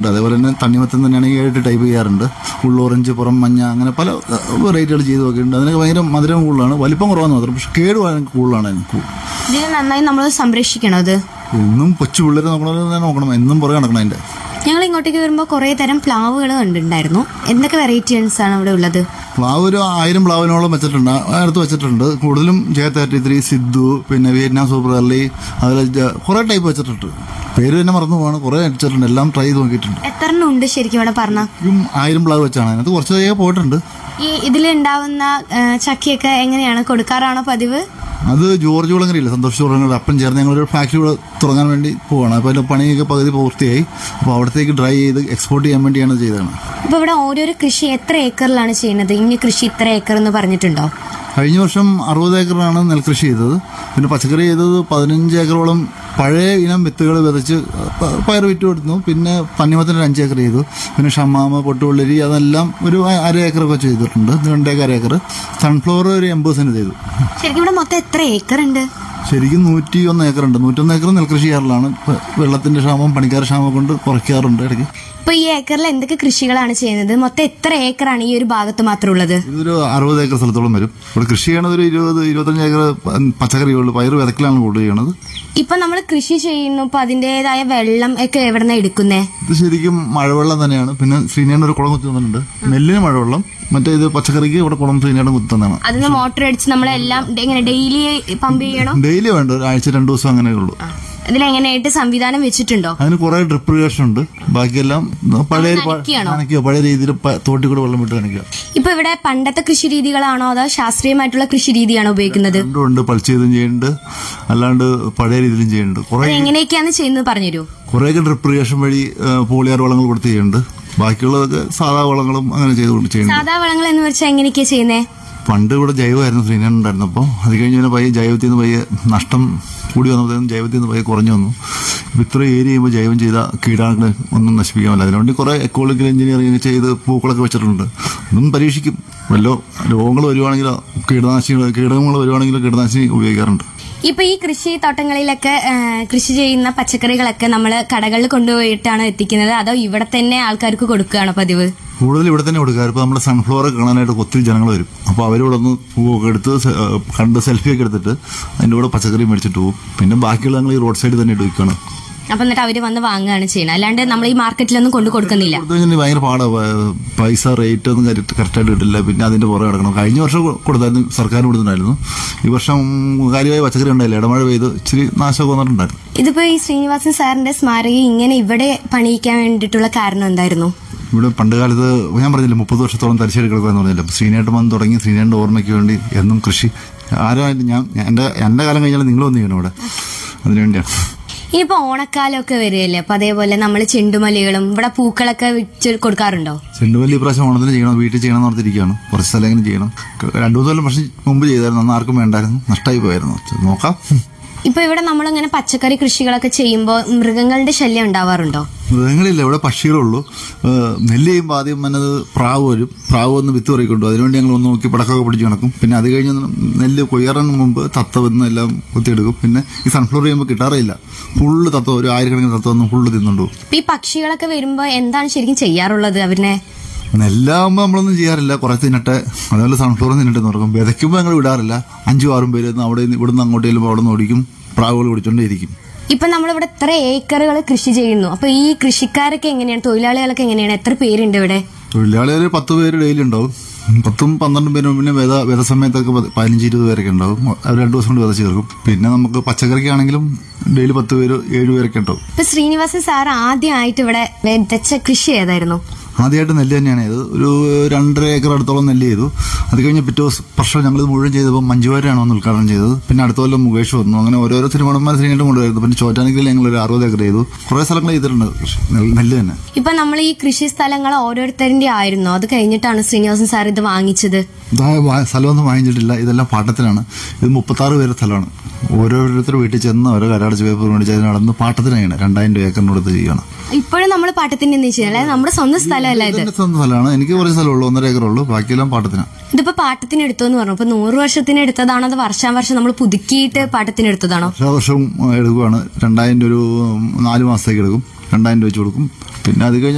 അതേപോലെ തന്നെ തണ്ണിമത്തം തന്നെയാണെങ്കിൽ ഏഴെട്ട് ടൈപ്പ് ചെയ്യാറുണ്ട് ഉള്ളോറഞ്ച് പുറം മഞ്ഞ അങ്ങനെ പല വെറൈറ്റികൾ ചെയ്ത് നോക്കിയിട്ടുണ്ട് അതിനൊക്കെ ഭയങ്കര മധുരം കൂടുതലാണ് വലിപ്പം കുറവാന്ന് മാത്രം പക്ഷെ കേട് വളരെ കൂടുതലാണ് എനിക്ക് ഇതിന് നന്നായി നമ്മൾ സംരക്ഷിക്കണം അത് എന്നും കൊച്ചു പിള്ളേരെ നോക്കണമെന്ന് തന്നെ നോക്കണം എന്നും പുറകെ നടക്കണം അതിന്റെ ഞങ്ങൾ ഇങ്ങോട്ടേക്ക് വരുമ്പോൾ കുറേ തരം പ്ലാവുകൾ കണ്ടിട്ടുണ്ടായിരുന്നു എന്തൊക്കെ വെറൈറ്റീസ് ആണ് അവിടെ ഉള്ളത് പ്ലാവ് ഒരു ആയിരം പ്ലാവിനോളം വെച്ചിട്ടുണ്ട് ആ, അടുത്ത് വെച്ചിട്ടുണ്ട് കൂടുതലും ജെ തേർട്ടി ത്രീ സിദ്ധു പിന്നെ വിയറ്റ്നാം സൂപ്പർ അർലി അതുപോലെ ജ- കുറെ ടൈപ്പ് വെച്ചിട്ടുണ്ട് പേര് തന്നെ മറന്നു പോവാണ് കുറെ വെച്ചിട്ടുണ്ട് എല്ലാം ട്രൈ ചെയ്ത് നോക്കിയിട്ടുണ്ട് എത്ര എണ്ണം ഉണ്ട് ശരിക്കും ഇവിടെ പറഞ്ഞ ഇതും ആയിരം പ്ലാവ് വെച്ചാണ് അതിനകത്ത് കുറച്ച് തയ്യാ പോയിട്ടുണ്ട് ഈ ഇതിലുണ്ടാവുന്ന ആ, ചക്കയൊക്കെ എങ്ങനെയാണ് കൊടുക്കാറാണോ പതിവ് അത് ജോർജ് കുളങ്ങരയില്ല സന്തോഷ് കുളങ്ങര അപ്പം ചേർന്ന് ഞങ്ങളൊരു ഫാക്ടറി ഇവിടെ തുടങ്ങാൻ വേണ്ടി പോവാണ് അപ്പോൾ അതിന്റെ പണിയൊക്കെ പകുതി പൂർത്തിയായി അപ്പോൾ അവിടത്തേക്ക് ഡ്രൈ ചെയ്ത് എക്സ്പോർട്ട് ചെയ്യാൻ വേണ്ടിയാണ് ഇത് ചെയ്തതാണ് ഇപ്പൊ ഇവിടെ ഓരോരോ കൃഷി എത്ര ഏക്കറിലാണ് ചെയ്യുന്നത് ഇനി കൃഷി ഇത്ര ഏക്കർ എന്ന് പറഞ്ഞിട്ടുണ്ടോ കഴിഞ്ഞ വർഷം അറുപത് ഏക്കറാണ് നെൽകൃഷി ചെയ്തത് പിന്നെ പച്ചക്കറി ചെയ്തത് പതിനഞ്ച് ഏക്കറോളം പഴയ ഇനം വിത്തുകൾ വിതച്ച് പ- പയർ വിറ്റ് കൊടുത്തു പിന്നെ തണ്ണിമത്തിന് ഒരു അഞ്ച് ഏക്കർ ചെയ്തു പിന്നെ ഷമാമ പൊട്ടുവള്ളരി അതെല്ലാം ഒരു അ- അര ഏക്കറൊക്കെ ചെയ്തിട്ടുണ്ട് രണ്ടേക്കര അര ഏക്കർ സൺഫ്ലവർ ഒരു എൺപത് സെന്റ് ചെയ്തു ശരിക്കും ഇവിടെ മൊത്തം എത്ര ഏക്കർ ഉണ്ട് ശരിക്കും നൂറ്റി ഒന്ന് ഏക്കറുണ്ട് നൂറ്റൊന്ന് ഏക്കർ നെൽകൃഷി ചെയ്യാറിലാണ് ഇപ്പൊ വെള്ളത്തിന്റെ ക്ഷാമം പണിക്കാർ ക്ഷാമം കൊണ്ട് കുറയ്ക്കാറുണ്ട് ഇടയ്ക്ക് ഇപ്പൊ ഈ ഏക്കറിൽ എന്തൊക്കെ കൃഷികളാണ് ചെയ്യുന്നത് മൊത്തം എത്ര ഏക്കറാണ് ഈ ഒരു ഭാഗത്ത് മാത്രം ഉള്ളത് ഇതൊരു അറുപത് ഏക്കർ സ്ഥലത്തോളം വരും ഇവിടെ കൃഷി ചെയ്യണത് ഒരു ഇരുപത് ഇരുപത്തഞ്ച് ഏക്കർ പച്ചക്കറികൾ പയർ വിതക്കലാണ് കൂടുതൽ ചെയ്യണത് ഇപ്പൊ നമ്മൾ കൃഷി ചെയ്യുന്നു ഇപ്പൊ അതിന്റേതായ വെള്ളം ഒക്കെ എവിടെന്നാ എടുക്കുന്നേ ഇത് ശരിക്കും മഴവെള്ളം തന്നെയാണ് പിന്നെ ശ്രീനേണ്ട ഒരു കുളം കുത്തുന്നുണ്ട് നെല്ലിന് മഴവെള്ളം മറ്റേ ഇത് പച്ചക്കറിക്ക് ഇവിടെ കുളം ശ്രീനേടം കുത്തുന്നതാണ് അതിന് മോട്ടർ അടിച്ച് നമ്മളെല്ലാം എങ്ങനെ ഡെയിലി പമ്പ് ചെയ്യണം ഡെയിലി വേണ്ട ഒരാഴ്ച രണ്ടു ദിവസം അങ്ങനെ ഉള്ളൂ അതിലെങ്ങനെയായിട്ട് സംവിധാനം വെച്ചിട്ടുണ്ടോ അതിന് കുറെ ഡ്രിപ്പ് ഇറിഗേഷൻ ഉണ്ട് ബാക്കിയെല്ലാം പഴയ നനയ്ക്കുകയാണോ? നനയ്ക്കുക പഴയ രീതിയിൽ തോട്ടിൽ കൂടെ വെള്ളം വിട്ട് നനയ്ക്കുക ഇപ്പൊ ഇവിടെ പണ്ടത്തെ കൃഷി രീതികളാണോ അതോ ശാസ്ത്രീയമായിട്ടുള്ള കൃഷി രീതിയാണോ ഉപയോഗിക്കുന്നത് രണ്ടും ഉണ്ട് പൾച്ച് ചെയ്തും ചെയ്യുന്നുണ്ട് അല്ലാണ്ട് പഴയ രീതിയിലും ചെയ്യുന്നുണ്ട് കുറെ അത് എങ്ങനെയൊക്കെയാണ് ചെയ്യുന്നത് പറഞ്ഞുതരൂ കുറേയൊക്കെ ഡ്രിപ്പ് ഇറിഗേഷൻ വഴി ഏഹ്, പോളിയാർ വളങ്ങൾ കൊടുത്ത് ചെയ്യുന്നുണ്ട് ബാക്കിയുള്ളതൊക്കെ സാധാ വളങ്ങളും അങ്ങനെ ചെയ്തുകൊണ്ട് ചെയ്യുന്നുണ്ട് സാധാ വളങ്ങൾ എന്ന് വെച്ചാൽ എങ്ങനെയൊക്കെയാ ചെയ്യുന്നേ പണ്ട് ഇവിടെ ജൈവമായിരുന്നു ശ്രീനാഥൻ ഉണ്ടായിരുന്നപ്പോൾ അത് കഴിഞ്ഞ് പിന്നെ പയ്യെ ജൈവത്തിൽ നിന്ന് പയ്യെ നഷ്ടം കൂടി വന്നപ്പോഴത്തേക്കും ജൈവത്തിൽ നിന്ന് പയ്യെ കുറഞ്ഞു വന്നു ഇപ്പം ഇത്ര ഏരിയ ചെയ്യുമ്പോൾ ജൈവം ചെയ്ത കീടാണുക്കളെ ഒന്നും നശിപ്പിക്കാൻ പറ്റില്ല അതിനുവേണ്ടി കുറേ എക്കോളജിക്കൽ എഞ്ചിനീയറിംഗ് ചെയ്ത് പൂക്കളൊക്കെ വെച്ചിട്ടുണ്ട് അതും പരീക്ഷിക്കും വല്ലോ രോഗങ്ങൾ വരുവാണെങ്കിലോ കീടനാശിനികൾ കീടങ്ങൾ വരുവാണെങ്കിലോ കീടനാശിനി ഉപയോഗിക്കാറുണ്ട് ഇപ്പൊ ഈ കൃഷി തോട്ടങ്ങളിലൊക്കെ ആ, കൃഷി ചെയ്യുന്ന പച്ചക്കറികളൊക്കെ നമ്മൾ കടകളിൽ കൊണ്ടുപോയിട്ടാണ് എത്തിക്കുന്നത് അതോ ഇവിടെ തന്നെ ആൾക്കാർക്ക് കൊടുക്കുകയാണോ പതിവ് കൂടുതൽ ഇവിടെ തന്നെ കൊടുക്കാറ് ഇപ്പോൾ നമ്മുടെ സൺഫ്ലവർ കാണാനായിട്ട് ഒത്തിരി ജനങ്ങൾ വരും അപ്പോൾ അവരിവിടെ ഒന്ന് പൂവൊക്കെ എടുത്ത് സെ- ഏഹ് കണ്ട് സെൽഫിയൊക്കെ എടുത്തിട്ട് അതിൻ്റെ കൂടെ പച്ചക്കറി മേടിച്ചിട്ട് പോകും പിന്നെ ബാക്കിയുള്ള ഞങ്ങൾ ഈ റോഡ് സൈഡിൽ തന്നെ ഇടിക്കുകയാണ് അപ്പൊ എന്നിട്ട് അവര് വന്ന് വാങ്ങുകയാണ് ചെയ്യുന്നത് അല്ലാണ്ട് നമ്മൾ ഈ മാർക്കറ്റിലൊന്നും കൊണ്ടു കൊടുക്കുന്നില്ല കൊടുത്തു കഴിഞ്ഞാൽ ഭയങ്കര പാടാണ് പൈസ റേറ്റ് ഒന്നും കറക്റ്റായിട്ട് കിട്ടില്ല പിന്നെ അതിന്റെ പുറകെ കിടക്കണം കഴിഞ്ഞ വർഷം കൊ- കൊടുത്തായിരുന്നു സർക്കാർ കൊടുത്തിട്ടുണ്ടായിരുന്നു ഈ വർഷം കാര്യമായി പച്ചക്കറി ഉണ്ടായില്ല ഇടമഴ പെയ്ത് ഇച്ചിരി നാശമൊക്കെ വന്നിട്ടുണ്ടായിരുന്നു ഇതിപ്പോ ഈ ശ്രീനിവാസൻ സാറിന്റെ സ്മാരക ഇങ്ങനെ ഇവിടെ പണിയിക്കാൻ വേണ്ടിയിട്ടുള്ള കാരണം എന്തായിരുന്നു ഇവിടെ പണ്ട് കാലത്ത് ഞാൻ പറഞ്ഞില്ല മുപ്പത് വർഷത്തോളം തലശ്ശേരി കിടക്കുമെന്ന് പറഞ്ഞില്ല ശ്രീനേട്ടൻ വന്ന് തുടങ്ങി ശ്രീനേട്ടൻ്റെ ഓർമ്മയ്ക്ക് വേണ്ടി എന്നും കൃഷി ആരും ഞാൻ എന്റെ എന്റെ കാലം കഴിഞ്ഞാൽ നിങ്ങളൊന്നും ചെയ്യണം ഇവിടെ അതിനുവേണ്ടിയാണ് ഇനിയിപ്പോ ഓണക്കാലമൊക്കെ വരികയല്ലേ അപ്പൊ അതേപോലെ നമ്മൾ ചെണ്ടുമല്ലികളും ഇവിടെ പൂക്കളൊക്കെ വിറ്റ് കൊടുക്കാറുണ്ടോ ചെണ്ടുവല്ലി ഇപ്രാവശ്യം ഓണത്തിന് ചെയ്യണം വീട്ടിൽ ചെയ്യണം എന്ന് ഓർത്തിരിക്കുകയാണ് കുറച്ച് സ്ഥലമെങ്കിലും ചെയ്യണം രണ്ടു മൂന്ന് കൊല്ലം പക്ഷേ മുമ്പ് ചെയ്തായിരുന്നു അന്ന് ആർക്കും വേണ്ടായിരുന്നു നഷ്ടമായി പോയായിരുന്നു നോക്കാം ഇപ്പൊ ഇവിടെ നമ്മളിങ്ങനെ പച്ചക്കറി കൃഷികളൊക്കെ ചെയ്യുമ്പോൾ മൃഗങ്ങളുടെ ശല്യം ഉണ്ടാവാറുണ്ടോ മൃഗങ്ങളില്ല ഇവിടെ പക്ഷികളുള്ളൂ ഏഹ് നെല്ല് ചെയ്യുമ്പോൾ ആദ്യം വന്നത് പ്രാവ് വരും പ്രാവ് വന്ന് വിത്ത് പറിക്കൊണ്ടു അതിനുവേണ്ടി ഞങ്ങൾ ഒന്ന് നോക്കി പടക്കമൊക്കെ പിടിച്ച് കിടക്കും പിന്നെ അത് കഴിഞ്ഞ് നെല്ല് കൊയ്യാറിന് മുമ്പ് തത്ത വന്ന് എല്ലാം കുത്തിയെടുക്കും പിന്നെ ഈ സൺഫ്ലവർ ചെയ്യുമ്പോൾ കിട്ടാറില്ല ഫുള്ള് തത്ത ഒരു ആയിരക്കണക്കിന് തത്ത വന്ന് ഫുള്ള് തിന്നുണ്ടു ഇപ്പൊ ഈ പക്ഷികളൊക്കെ വരുമ്പോ എന്താണ് ശരിക്കും ചെയ്യാറുള്ളത് അവരിനെ നെല്ലാകുമ്പോൾ നമ്മളൊന്നും ചെയ്യാറില്ല കുറെ തിന്നട്ടെ അതുപോലെ സൺഫ്ലവർ തിന്നിട്ട് നോക്കും വിതയ്ക്കുമ്പോൾ ഞങ്ങൾ വിടാറില്ല അഞ്ചും ആറും പേര് ഇരുന്ന് അവിടെ നിന്ന് ഇവിടുന്ന് അങ്ങോട്ട് ചെല്ലുമ്പോൾ അവിടെ നിന്ന് ഓടിക്കും പ്രാവുകൾ പിടിച്ചോണ്ടേയിരിക്കും ഇപ്പൊ നമ്മളിവിടെ ഇത്ര ഏക്കറുകൾ കൃഷി ചെയ്യുന്നു അപ്പൊ ഈ കൃഷിക്കാരൊക്കെ എങ്ങനെയാണ് തൊഴിലാളികളൊക്കെ എങ്ങനെയാണ് എത്ര പേരുണ്ട് ഇവിടെ തൊഴിലാളികൾ പത്ത് പേര് ഡെയിലി ഉണ്ടാവും പത്തും പന്ത്രണ്ടും പേരും പിന്നെ വിത വിത സമയത്തൊക്കെ പത് പതിനഞ്ച് ഇരുപത് പേരൊക്കെ ഉണ്ടാവും അവർ രണ്ടു ദിവസം കൊണ്ട് വിതച്ച് ചേർക്കും പിന്നെ നമുക്ക് പച്ചക്കറിക്കാണെങ്കിലും ഡെയിലി പത്ത് പേര് ഏഴ് പേരൊക്കെ ഉണ്ടാവും ഇപ്പൊ ശ്രീനിവാസൻ സാർ ആദ്യമായിട്ട് ഇവിടെ വിതച്ച കൃഷി ഏതായിരുന്നു ആദ്യമായിട്ട് നെല്ല് തന്നെയാണ് ഇത് ഒരു രണ്ടര ഏക്കർ അടുത്തോളം നെല്ല് ചെയ്തു അത് കഴിഞ്ഞ് പിറ്റേ ദിവസം വർഷം ഞങ്ങൾ ഇത് മുഴുവൻ ചെയ്തപ്പോൾ മഞ്ജുവാരാണ് വന്ന് ഉദ്ഘാടനം ചെയ്തത് പിന്നെ അടുത്ത കൊല്ലം മുകേഷ് വന്നു അങ്ങനെ ഓരോരോ സിനിമടന്മാർ ശ്രീനായിട്ട് കൊണ്ടുവരുന്നു പിന്നെ ചോറ്റാനിക്കൽ ഞങ്ങൾ ഒരു അറുപത് ഏക്കർ ചെയ്തു കുറേ സ്ഥലങ്ങൾ ചെയ്തിട്ടുണ്ട് കൃഷി. നെൽ- നെല്ല് തന്നെ ഇപ്പൊ നമ്മൾ ഈ കൃഷി സ്ഥലങ്ങൾ ഓരോരുത്തരുടെ ആയിരുന്നു അത് കഴിഞ്ഞിട്ടാണ് ശ്രീനിവാസൻ സാർ ഇത് വാങ്ങിച്ചത് ഇതാ വാ- സ്ഥലമൊന്നും വാങ്ങിച്ചിട്ടില്ല ഇതെല്ലാം പാട്ടത്തിലാണ് ഇത് മുപ്പത്താറ് പേര് സ്ഥലമാണ് ഓരോരുത്തർ വീട്ടിൽ ചെന്ന് ഓരോ കരാടച്ച് പേപ്പർ മേടിച്ച് അതിന് നടന്ന് പാട്ടത്തിനാണ് രണ്ടായിരം രൂപ ഏക്കറിനടുത്ത് ചെയ്യണം ഇപ്പോഴും നമ്മൾ പാട്ടത്തിന്റെ ചെയ്യുന്നത് അല്ലാതെ നമ്മുടെ സ്വന്തം സ്ഥലമല്ല ഇത് ഇതെന്റെ സ്വന്തം സ്ഥലമാണ് എനിക്ക് കുറച്ച് സ്ഥലമുള്ളൂ ഒന്നര ഏക്കറുള്ളൂ ബാക്കിയെല്ലാം പാട്ടത്തിനാണ് ഇതിപ്പോ പാട്ടത്തിന് എടുത്തു എന്ന് പറഞ്ഞു ഇപ്പൊ നൂറ് വർഷത്തിന് എടുത്തതാണോ അത് വർഷാവർഷം നമ്മൾ പുതുക്കിയിട്ട് പാട്ടത്തിന് എടുത്തതാണോ എല്ലാ വർഷവും എടുക്കുവാണ് രണ്ടായിരം രൂപ ഒരു നാല് മാസത്തേക്ക് എടുക്കും രണ്ടായിരം രൂപ വെച്ച് കൊടുക്കും പിന്നെ അത് കഴിഞ്ഞ്